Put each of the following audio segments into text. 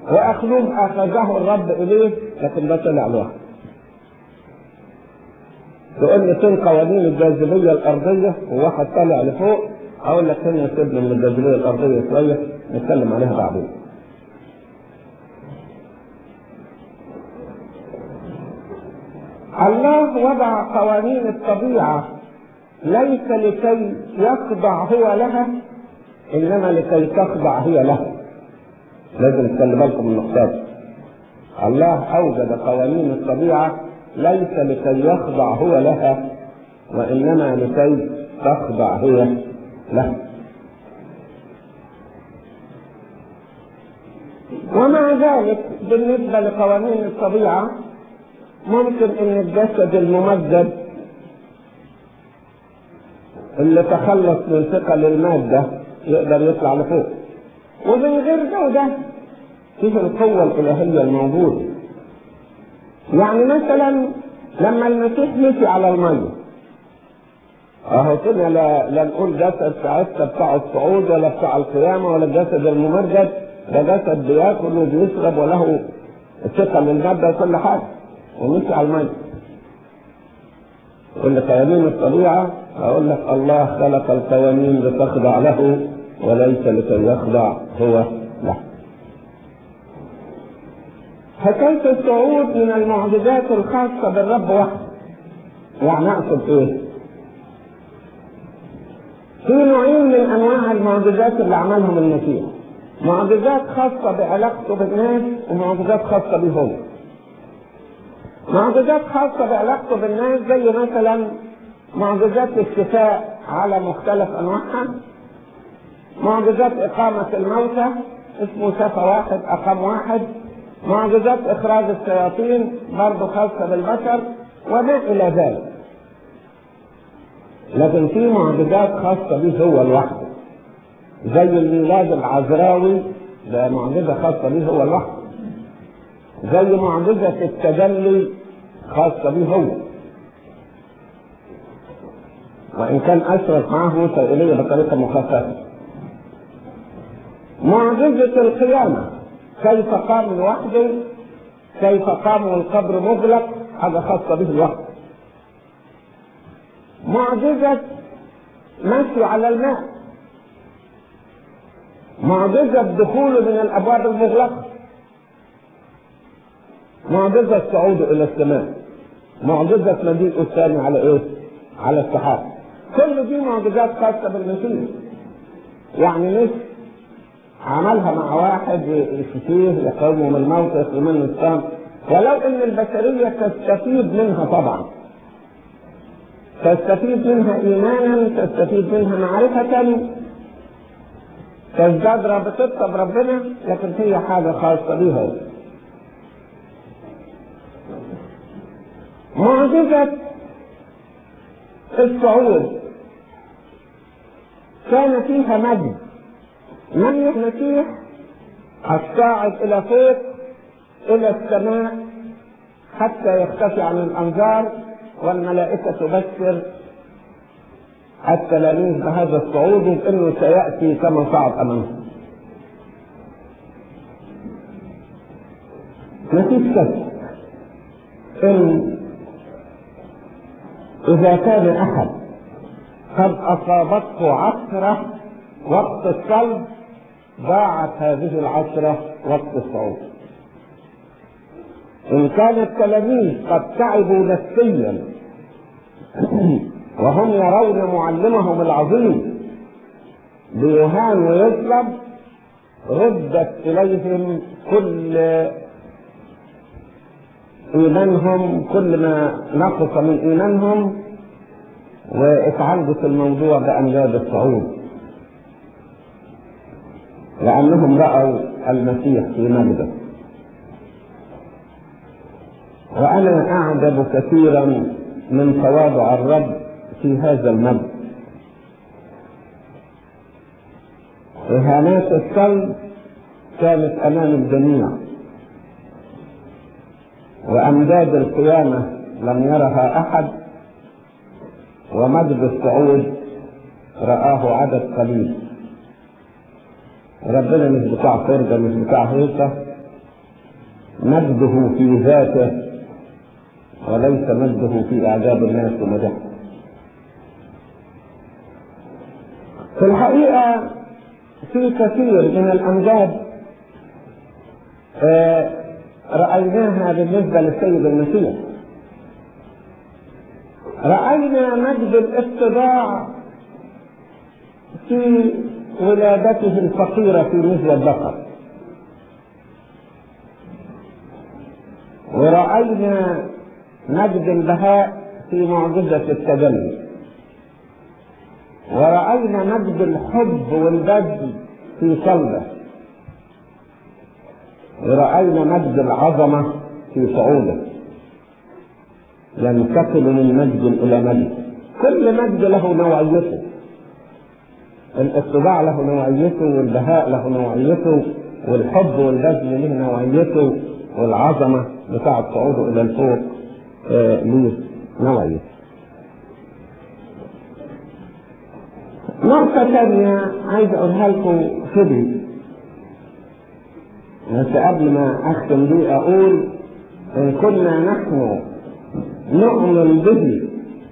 واخلوه اخذه الرب اليه لكن ده طلع لوحده تقول لي فين قوانين الجاذبيه الارضيه وواحد طالع لفوق اقول لك هنا سيبنا من الجاذبيه الارضيه شويه نتكلم عليها بعدين الله وضع قوانين الطبيعه ليس لكي يخضع هو لها انما لكي تخضع هي له لازم تخلي بالكم من النقطه دي الله اوجد قوانين الطبيعه ليس لكي يخضع هو لها وانما لكي تخضع هي له ومع ذلك بالنسبه لقوانين الطبيعه ممكن ان الجسد الممجد اللي تخلص من ثقل الماده يقدر يطلع لفوق ومن غير ده وده فيه القوة الإلهية الموجودة يعني مثلا لما المسيح مشي على المية اهو كده لا, لا نقول جسد ساعتها بتاع الصعود ولا بتاع القيامة ولا الجسد الممجد ده جسد بياكل وبيشرب وله ثقل المادة وكل حاجة ومشي على المية يقول لك قوانين الطبيعة أقول لك الله خلق القوانين لتخضع له وليس لكي يخضع هو له حكاية الصعود من المعجزات الخاصة بالرب وحده يعني أقصد إيه؟ في نوعين من أنواع المعجزات اللي عملهم المسيح معجزات خاصة بعلاقته بالناس ومعجزات خاصة به هو معجزات خاصة بعلاقته بالناس زي مثلا معجزات الشفاء على مختلف أنواعها معجزات إقامة الموتى اسمه شفى واحد أقام واحد معجزات إخراج الشياطين برضه خاصة بالبشر وما إلى ذلك لكن في معجزات خاصة به هو لوحده زي الميلاد العذراوي ده معجزة خاصة به هو لوحده زي معجزة التجلي خاصة به هو وإن كان أشرف معه موسى إليه بطريقة مخففة معجزة القيامة كيف قام لوحده كيف قام والقبر مغلق حاجة خاصة به لوحده معجزة مشي على الماء معجزة دخوله من الأبواب المغلقة معجزة صعوده إلى السماء معجزة مجيئه الثاني على إيه؟ على السحاب كل دي معجزات خاصة بالمسيح يعني مش عملها مع واحد يشفيه يقومه من الموت يخرج منه السام ولو ان البشرية تستفيد منها طبعا تستفيد منها ايمانا تستفيد منها معرفة تزداد رابطتها بربنا لكن هي حاجة خاصة بها معجزة الصعود كان فيها مجد من المسيح الصاعد الى فوق الى السماء حتى يختفي عن الانظار والملائكه تبشر التلاميذ بهذا الصعود بانه سياتي كما صعد امامهم مفيش شك ان اذا كان احد قد اصابته عثره وقت الصلب ضاعت هذه العشرة وقت الصعود إن كان التلاميذ قد تعبوا نفسيا وهم يرون معلمهم العظيم بيهان ويصلب ردت إليهم كل إيمانهم كل ما نقص من إيمانهم واتعالجت الموضوع بأمجاد الصعود لأنهم رأوا المسيح في مجده وأنا أعجب كثيرا من تواضع الرب في هذا المجد إهانات الصلب كانت أمام الجميع وأمجاد القيامة لم يرها أحد ومجد الصعود رآه عدد قليل ربنا مش بتاع فرجة مش بتاع هيصة مجده في ذاته وليس مجده في إعجاب الناس ومدحه في الحقيقة في كثير من الأمجاد آه، رأيناها بالنسبة للسيد المسيح رأينا مجد الاتباع في ولادته الفقيرة في مثل البقر ورأينا مجد البهاء في معجزة التجلي ورأينا مجد الحب والبذل في صلبه ورأينا مجد العظمة في صعوده ينتقل من مجد إلى مجد كل مجد له نوعيته الاتباع له نوعيته والبهاء له نوعيته والحب والبذل له نوعيته والعظمة بتاعة صعوده إلى الفوق آه له نوعيته نقطة ثانية عايز أقولها لكم خبري بس قبل ما أختم دي أقول إن كنا نحن نؤمن به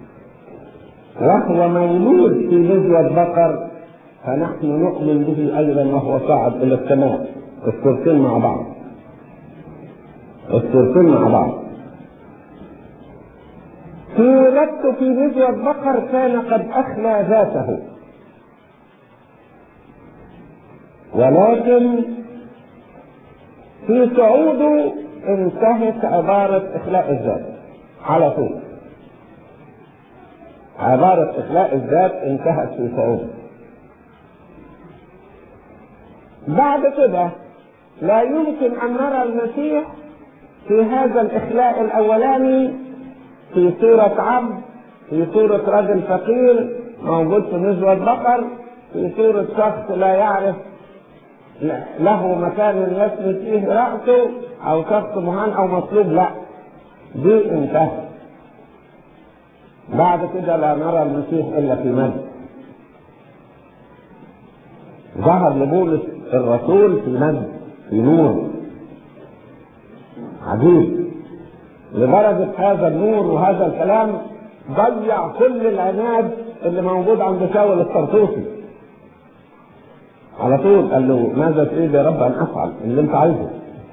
وهو مولود في نزوة بقر فنحن نؤمن به أيضا وهو صعد إلى السماء الصورتين مع بعض الصورتين مع بعض في ولادته في نزوة بقر كان قد أخلى ذاته ولكن في صعوده انتهت عبارة إخلاء الذات على طول عبارة إخلاء الذات انتهت في صعوده بعد كده لا يمكن أن نرى المسيح في هذا الإخلاء الأولاني في صورة عبد في صورة رجل فقير موجود في نزوة بقر في صورة شخص لا يعرف له مكان يسند فيه رأسه أو شخص مهان أو مطلوب لا دي انتهت بعد كده لا نرى المسيح إلا في مجد ظهر لبولس الرسول في مجد في نور عجيب لدرجة هذا النور وهذا الكلام ضيع كل العناد اللي موجود عند شاول الطرطوسي على طول قال له ماذا تريد يا رب ان افعل اللي انت عايزه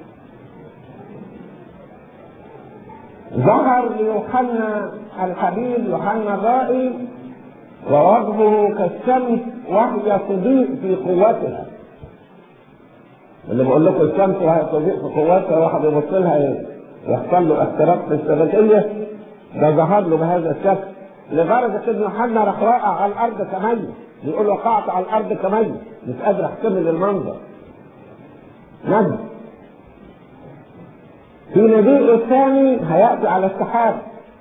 ظهر ليوحنا الحبيب يوحنا الرائي ووجهه كالشمس وهي تضيء في قوتها اللي بقول لكم الشمس وهي تضيء في قوتها واحد يبص لها يحصل له اختراق في الشبكيه ده ظهر له بهذا الشكل لدرجه ان يوحنا راح واقع على الارض كميت بيقول وقعت على الارض كميت مش قادر احتمل المنظر نجم في نبيء الثاني هياتي على السحاب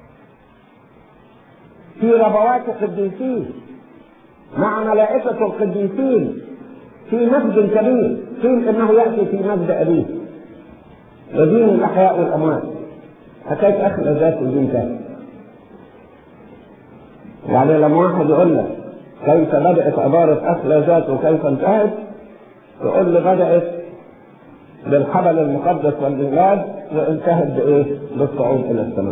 في ربوات القديسين مع ملائكة القديسين في مجد كبير قيل انه ياتي في مجد ابيه يدين الاحياء والاموات حكايه اخذ ذات الدين تاني يعني لما واحد يقول لك كيف بدات عباره اخذ ذات وكيف انتهت تقول لي بدات بالحبل المقدس والميلاد وانتهت بايه؟ بالصعود الى السماء.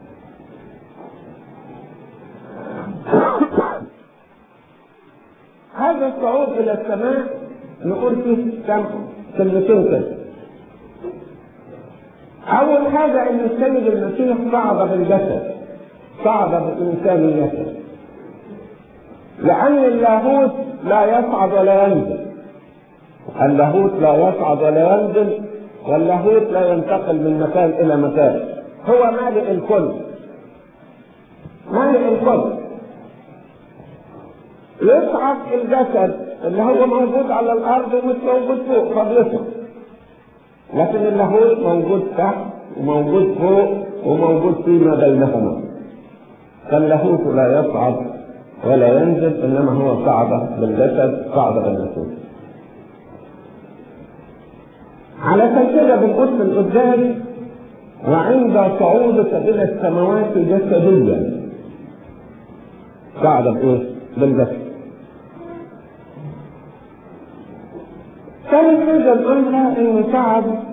هذا الصعود الى السماء نقول فيه كم كلمتين كده. أول حاجة إن السيد المسيح صعد بالجسد صعد بإنسانيته لأن اللاهوت لا يصعد ولا ينزل اللاهوت لا يصعد ولا ينزل واللاهوت لا ينتقل من مكان إلى مكان هو مالئ الكل مالئ الكل يصعد الجسد اللي هو موجود على الأرض ومش موجود فوق فبيصعد لكن اللاهوت موجود تحت وموجود فوق وموجود فيما بينهما فاللاهوت لا يصعد ولا ينزل انما هو صعد بالجسد صعد بالنفوس على كده بنقول في القداس وعند صعودك الى السماوات جسديا صعد بايه؟ بالجسد ثاني حاجة نقولها إنه صعد